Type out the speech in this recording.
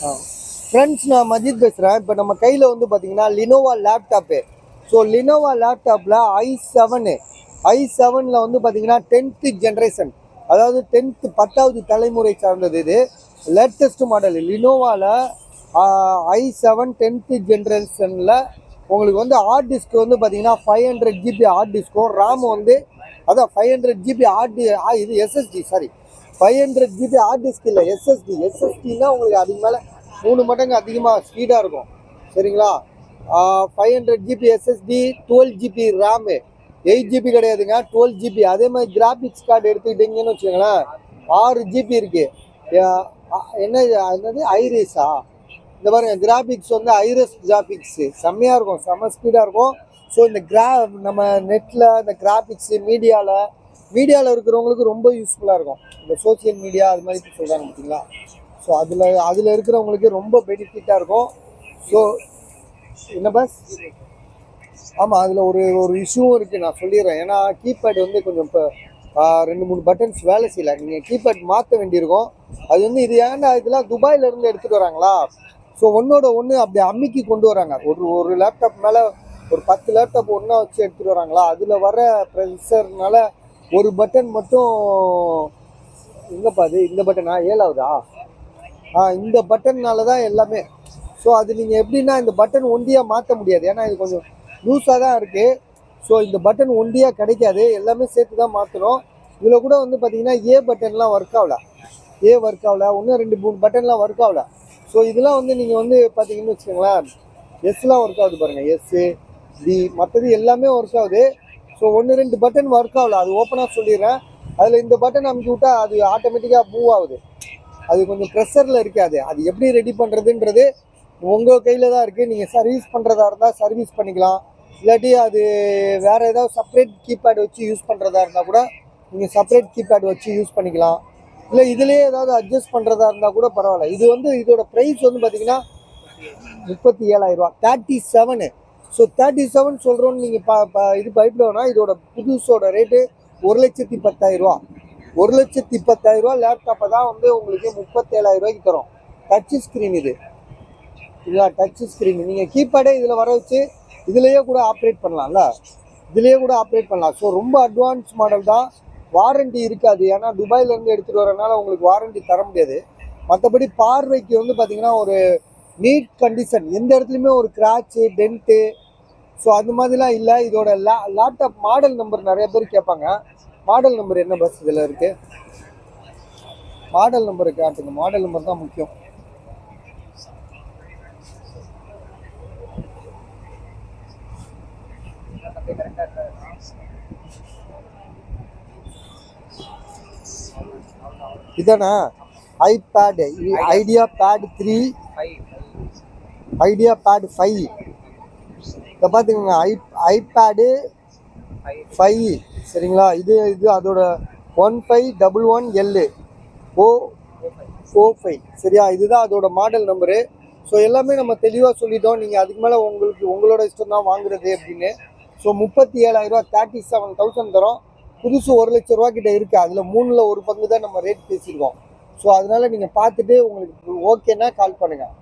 Friends நான் மஜித் பேசுகிறேன் இப்போ நம்ம கையில் வந்து பார்த்தீங்கன்னா லினோவா லேப்டாப்பு ஸோ லினோவா லேப்டாப்பில் ஐ செவனு ஐ செவனில் வந்து பார்த்தீங்கன்னா டென்த்து ஜென்ரேஷன் அதாவது டென்த்து பத்தாவது தலைமுறை சார்ந்தது இது லேட்டஸ்ட் மாடல் லினோவாவில் ஐ செவன் டென்த்து ஜென்ரேஷனில் உங்களுக்கு வந்து ஹார்ட் டிஸ்க் வந்து பார்த்தீங்கன்னா ஃபைவ் ஹண்ட்ரட் ஜிபி ஹார்ட் டிஸ்க்கும் ரேம் வந்து அதான் ஃபைவ் ஹண்ட்ரட் ஜிபி ஹார்ட் இது SSD sorry five hundred GB hard disk இல்லை எஸ்எஸ்டி எஸ்எஸ்டினா உங்களுக்கு அதுக்கு மேலே மூணு மடங்கு அதிகமாக ஸ்பீடாக இருக்கும் சரிங்களா five hundred GB SSD twelve GB RAM eight GB கிடையாதுங்க டுவெல் ஜிபி அதே மாதிரி கிராஃபிக்ஸ் கார்டு எடுத்துக்கிட்டிங்கன்னு வச்சுக்கோங்களேன் ஆறு ஜிபி இருக்கு அஹ் அ- என்ன இது? என்னது ஐரிஸா இந்த பாருங்க கிராஃபிக்ஸ் வந்து ஐரஸ் கிராஃபிக்ஸு செம்மையாக இருக்கும் செம்ம ஸ்பீடாக இருக்கும் ஸோ இந்த கிரா நம்ம நெட்டில் இந்த கிராஃபிக்ஸு மீடியாவில் மீடியாவில் இருக்கிறவங்களுக்கு ரொம்ப யூஸ்ஃபுல்லாக இருக்கும் இந்த சோஷியல் மீடியா அது மாதிரி சொல்கிறாங்க பார்த்தீங்களா ஸோ அதில் அதில் இருக்கிறவங்களுக்கு ரொம்ப பெனிஃபிட்டாக இருக்கும் ஸோ என்ன பஸ் ஆமாம் அதில் ஒரு ஒரு இஷ்யூவும் இருக்குது நான் சொல்லிடுறேன் ஏன்னா கீபேட் வந்து கொஞ்சம் இப்போ ரெண்டு மூணு பட்டன்ஸ் வேலை செய்யல நீங்கள் கீபேட் மாற்ற வேண்டியிருக்கும் அது வந்து இது ஏன்னா இதெல்லாம் துபாயில இருந்து எடுத்துகிட்டு வராங்களா ஸோ ஒன்னோட ஒன்று அப்படி அம்மிக்கி கொண்டு வராங்க ஒரு ஒரு லேப்டாப் மேலே ஒரு பத்து லேப்டாப் ஒன்றா வச்சு எடுத்துகிட்டு வராங்களா அதில் வர ப்ரெஷர்னால ஒரு பட்டன் மட்டும் எங்கப்பா அது இந்த பட்டனா ஏழாவதா ஆ இந்த பட்டன்னால தான் எல்லாமே ஸோ அது நீங்கள் எப்படின்னா இந்த பட்டன் ஒண்டியாக மாற்ற முடியாது ஏன்னா இது கொஞ்சம் லூஸாக தான் இருக்குது ஸோ இந்த பட்டன் ஒண்டியாக கிடைக்காது எல்லாமே சேர்த்து தான் மாற்றணும் இதில் கூட வந்து பார்த்தீங்கன்னா ஏ பட்டன்லாம் ஒர்க் ஆகல ஏ ஒர்க் ஆகல இன்னும் ரெண்டு மூணு பட்டன்லாம் ஒர்க் ஆகல ஸோ இதெல்லாம் வந்து நீங்கள் வந்து பார்த்தீங்கன்னு வச்சுக்கோங்களேன் எஸ்லாம் ஒர்க் ஆகுது பாருங்கள் எஸ்ஸு டி மற்றது எல்லாமே ஒர்க் ஆகுது ஸோ ஒன்று ரெண்டு பட்டன் ஒர்க் ஆகல அது ஓப்பனாக சொல்லிடுறேன் அதில் இந்த பட்டன் அமுக்கி விட்டா அது ஆட்டோமேட்டிக்காக மூவ் ஆகுது அது கொஞ்சம் ப்ரெஷரில் இருக்காது அது எப்படி ரெடி பண்ணுறதுன்றது உங்கள் கையில் தான் இருக்குது நீங்கள் சர்வீஸ் பண்ணுறதா இருந்தால் சர்வீஸ் பண்ணிக்கலாம் இல்லாட்டி அது வேறு ஏதாவது செப்பரேட் கீபேட் வச்சு யூஸ் பண்ணுறதா இருந்தால் கூட நீங்கள் செப்பரேட் கீபேட் வச்சு யூஸ் பண்ணிக்கலாம் இல்லை இதுலேயே ஏதாவது அட்ஜஸ்ட் பண்ணுறதா இருந்தால் கூட பரவாயில்ல இது வந்து இதோட ப்ரைஸ் வந்து பார்த்தீங்கன்னா முப்பத்தி ஏழாயிரரூவா thirty seven so thirty seven சொல்கிறோன்னு நீங்கள் பா பா இது பயப்பட வேணாம் இதோட புதுசோட ரேட்டு ஒரு லட்சத்தி பத்தாயிரரூவா ஒரு லட்சத்தி பத்தாயிரரூவா லேப்டாப்பை தான் வந்து உங்களுக்கு முப்பத்தேழாயிரம் ரூபாய்க்கு தரும் டச் ஸ்க்ரீன் இது இதுதான் டச் ஸ்க்ரீன் நீங்கள் கீபேடே இதில் வர வச்சு இதுலேயே கூட ஆப்ரேட் பண்ணலாம்ல இதுலேயே கூட ஆப்ரேட் பண்ணலாம் ஸோ ரொம்ப அட்வான்ஸ் மாடல் தான் வாரண்டி இருக்காது ஏன்னா துபாயிலேருந்து எடுத்துகிட்டு வரனால உங்களுக்கு வாரண்டி தர முடியாது மற்றபடி பார்வைக்கு வந்து பார்த்தீங்கன்னா ஒரு நீட் கண்டிஷன் எந்த இடத்துலையுமே ஒரு கிராச்சு டென்ட்டு ஸோ அந்த மாதிரிலாம் இல்லை இதோட லே லேப்டாப் மாடல் நம்பர் நிறைய பேர் கேட்பாங்க மாடல் நம்பர் என்ன பஸ் இதில் இருக்குது மாடல் நம்பர் காட்டுங்க மாடல் நம்பர் தான் முக்கியம் இதானா iPad IdeaPad three IdeaPad five இதை பார்த்துக்கோங்க ஐ ஐபேடு ஃபைவ் சரிங்களா இது இது அதோட one five double one L O O five சரியா இதுதான் அதோட மாடல் நம்பரு ஸோ எல்லாமே நம்ம தெளிவாக சொல்லிட்டோம் நீங்கள் அதுக்கு மேலே உங்களுக்கு உங்களோட இஷ்டம் தான் வாங்குறது அப்படின்னு ஸோ முப்பத்தி ஏழாயிரரூவா தேர்ட்டி செவன் தௌசண்ட் தரோம் புதுசு ஒரு லட்ச ரூபா கிட்ட இருக்குது அதில் மூணில் ஒரு பங்கு தான் நம்ம ரேட் பேசியிருக்கோம் ஸோ அதனால நீங்கள் பார்த்துட்டு உங்களுக்கு ஓகேன்னா கால் பண்ணுங்கள்